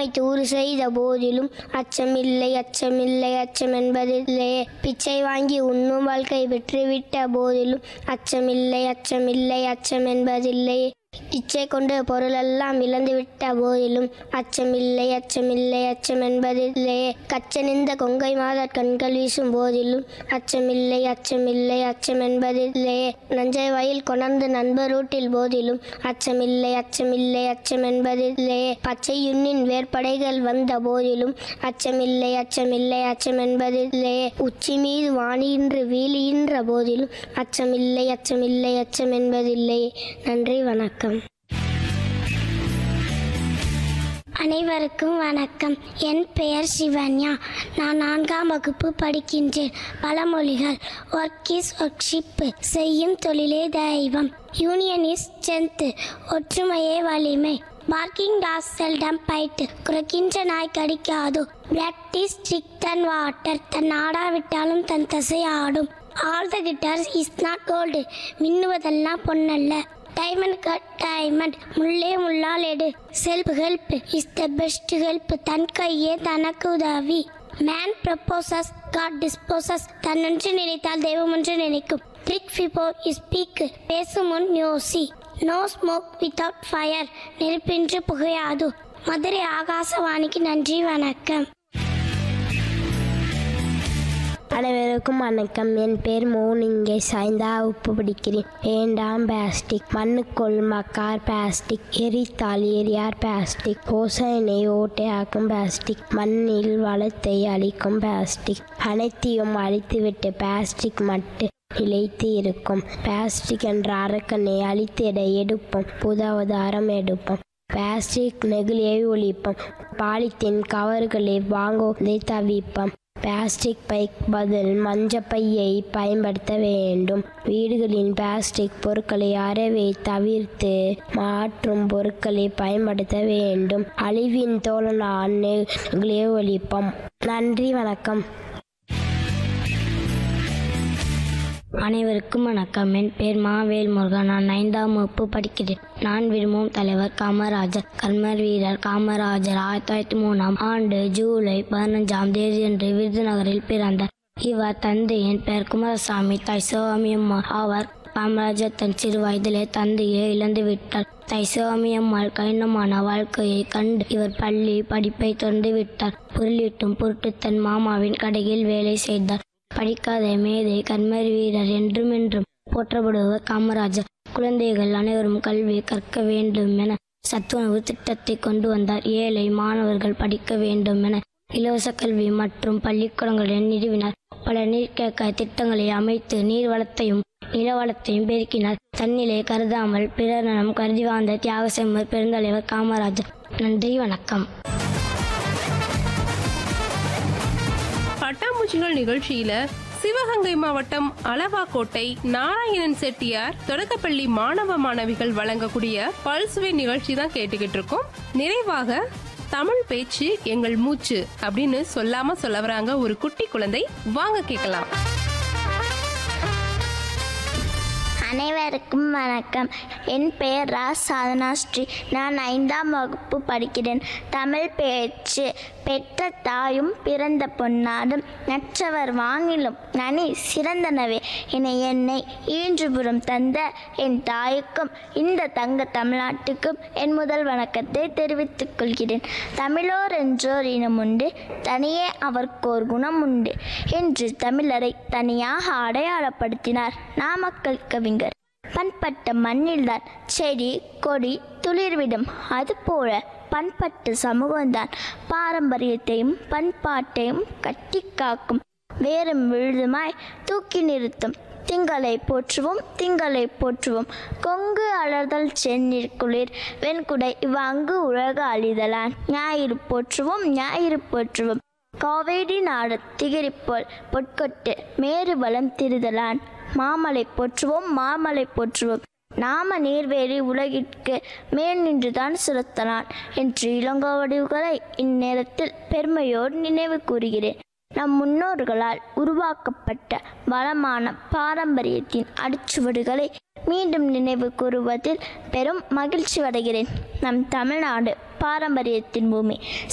உண்மை தூறு செய்த போதிலும் அச்சமில்லை அச்சமில்லை அச்சம் என்பதில்லையே பிச்சை வாங்கி உண்ணும் வாழ்க்கை பெற்றுவிட்ட போதிலும் அச்சமில்லை அச்சமில்லை அச்சம் என்பதில்லையே இச்சை கொண்டு பொருளெல்லாம் இழந்துவிட்ட போதிலும் அச்சமில்லை அச்சமில்லை அச்சம் என்பதில்லையே கச்சனிந்த கொங்கை மாதர் கண்கள் வீசும் போதிலும் அச்சமில்லை அச்சமில்லை அச்சம் என்பதில்லையே நஞ்சை வயல் கொணர்ந்து நண்பரூட்டில் போதிலும் அச்சமில்லை அச்சமில்லை அச்சம் என்பதில்லையே பச்சையுண்ணின் வேற்படைகள் வந்த போதிலும் அச்சமில்லை அச்சமில்லை அச்சம் என்பதில்லையே உச்சி மீது வாணியின்று வீழிகின்ற போதிலும் அச்சமில்லை அச்சமில்லை அச்சம் என்பதில்லையே நன்றி வணக்கம் அனைவருக்கும் வணக்கம் என் பெயர் சிவன்யா நான் நான்காம் வகுப்பு படிக்கின்றேன் பழமொழிகள் ஒர்க் இஸ் ஒர்க்ஷிப்பு செய்யும் தொழிலே தெய்வம் யூனியன் இஸ் ஸ்ட்ரென்த் ஒற்றுமையே வலிமை பார்க்கிங் டாஸ் செல்டம் பைட்டு குறைக்கின்ற நாய் கடிக்காது பிளட் இஸ் ஸ்ட்ரிக் தன் வாட்டர் தன் ஆடாவிட்டாலும் தன் தசை ஆடும் all the glitters is not gold மின்னுவதெல்லாம் பொன்னல்ல டைமண்ட் கட் டைமண்ட் முள்ளே முள்ளால் எடு self help is the best help தன் கையே தனக்கு உதவி மேன் ப்ரப்போசஸ் காட் டிஸ்போசஸ் தன்னொன்று நினைத்தால் தெய்வம் ஒன்று நினைக்கும் ட்ரிக் ஃபிபோ இஸ் ஸ்பீக் பேசும் முன் யோசி நோ ஸ்மோக் வித்தவுட் ஃபயர் நெருப்பின்றி புகையாது மதுரை ஆகாசவாணிக்கு நன்றி வணக்கம் அனைவருக்கும் வணக்கம் என் பேர் மோனிங்கே சாய்ந்தா உப்பு பிடிக்கிறேன் வேண்டாம் பிளாஸ்டிக் மண்ணுக்குள் மக்கார் பிளாஸ்டிக் எரித்தால் எரியார் பிளாஸ்டிக் ஓசனை ஓட்டையாக்கும் பிளாஸ்டிக் மண்ணில் வளத்தை அழிக்கும் பிளாஸ்டிக் அனைத்தையும் அழித்துவிட்டு பிளாஸ்டிக் மட்டும் நிலைத்து இருக்கும் பிளாஸ்டிக் என்ற அரக்கனை அழித்திட எடுப்போம் புதாவதாரம் எடுப்போம் பிளாஸ்டிக் நெகிழியை ஒழிப்போம் பாலித்தீன் கவர்களை வாங்குவதை தவிப்போம் பிளாஸ்டிக் பைக் பதில் மஞ்ச பையை பயன்படுத்த வேண்டும் வீடுகளின் பிளாஸ்டிக் பொருட்களை அறவே தவிர்த்து மாற்றும் பொருட்களை பயன்படுத்த வேண்டும் அழிவின் தோழனான் நெகிழியை ஒழிப்போம் நன்றி வணக்கம் அனைவருக்கும் வணக்கம் என் பேர் மாவேல் முருகன் நான் ஐந்தாம் வகுப்பு படிக்கிறேன் நான் விரும்பும் தலைவர் காமராஜர் கர்மர் வீரர் காமராஜர் ஆயிரத்தி தொள்ளாயிரத்தி மூணாம் ஆண்டு ஜூலை பதினஞ்சாம் தேதியன்று விருதுநகரில் பிறந்தார் இவர் தந்தையின் பெயர் குமாரசாமி தாய் சிவகாமி அம்மா அவர் காமராஜர் தன் சிறு வயதிலே தந்தையை இழந்து விட்டார் தாய் சிவகாமி அம்மாள் கடினமான வாழ்க்கையை கண்டு இவர் பள்ளி படிப்பை தொடர்ந்து விட்டார் பொருளீட்டும் பொருட்டு தன் மாமாவின் கடையில் வேலை செய்தார் படிக்காத மேதை கர்மர் வீரர் என்றும் என்றும் போற்றப்படுவர் காமராஜர் குழந்தைகள் அனைவரும் கல்வி கற்க வேண்டும் என சத்துணவு திட்டத்தை கொண்டு வந்தார் ஏழை மாணவர்கள் படிக்க வேண்டும் என இலவச கல்வி மற்றும் பள்ளிக்கூடங்களை நிறுவினார் பல நீர்க்கேக்க திட்டங்களை அமைத்து நீர் வளத்தையும் நில வளத்தையும் பெருக்கினார் தன்னிலை கருதாமல் பிறர் நலம் கருதி வாழ்ந்த தியாக செம்மர் பெருந்தலைவர் காமராஜர் நன்றி வணக்கம் பட்டாம்பூச்சிகள் நிகழ்ச்சியில சிவகங்கை மாவட்டம் அளவாக்கோட்டை நாராயணன் செட்டியார் தொடக்கப்பள்ளி மாணவ மாணவிகள் வழங்கக்கூடிய பல்சுவை நிகழ்ச்சி தான் கேட்டுக்கிட்டு இருக்கோம் நிறைவாக தமிழ் பேச்சு எங்கள் மூச்சு அப்படின்னு சொல்லாம சொல்ல வராங்க ஒரு குட்டி குழந்தை வாங்க கேட்கலாம் அனைவருக்கும் வணக்கம் என் பெயர் ரா சாதனா ஸ்ரீ நான் ஐந்தாம் வகுப்பு படிக்கிறேன் தமிழ் பேச்சு பெற்ற தாயும் பிறந்த பொன்னாடும் நற்றவர் வாங்கிலும் நனி சிறந்தனவே என என்னை ஈன்றுபுறம் தந்த என் தாய்க்கும் இந்த தங்க தமிழ்நாட்டுக்கும் என் முதல் வணக்கத்தை தெரிவித்துக் கொள்கிறேன் தமிழோர் என்றோர் இனம் உண்டு தனியே அவர்க்கோர் குணம் உண்டு என்று தமிழரை தனியாக அடையாளப்படுத்தினார் நாமக்கல் கவிஞர் பண்பட்ட மண்ணில்தான் செடி கொடி துளிர்விடும் அதுபோல பண்பட்ட சமூகம்தான் பாரம்பரியத்தையும் பண்பாட்டையும் கட்டி காக்கும் வேறும் விழுதுமாய் தூக்கி நிறுத்தும் திங்களை போற்றுவோம் திங்களை போற்றுவோம் கொங்கு அலர்தல் செந்நீர் குளிர் வெண்குடை இவ்வங்கு உலக அழிதலான் ஞாயிறு போற்றுவோம் ஞாயிறு போற்றுவோம் காவேரி நாடு திகிரிப்போல் பொற்கொட்டு மேரு வளம் திருதலான் மாமலை போற்றுவோம் மாமலை போற்றுவோம் நாம நீர்வேலி உலகிற்கு மேல் நின்றுதான் சுரத்தலான் என்று இளங்கோவடிவுகளை இந்நேரத்தில் பெருமையோடு நினைவு கூறுகிறேன் நம் முன்னோர்களால் உருவாக்கப்பட்ட வளமான பாரம்பரியத்தின் அடிச்சுவடுகளை மீண்டும் நினைவு கூறுவதில் பெரும் மகிழ்ச்சி அடைகிறேன் நம் தமிழ்நாடு பாரம்பரியத்தின் பூமி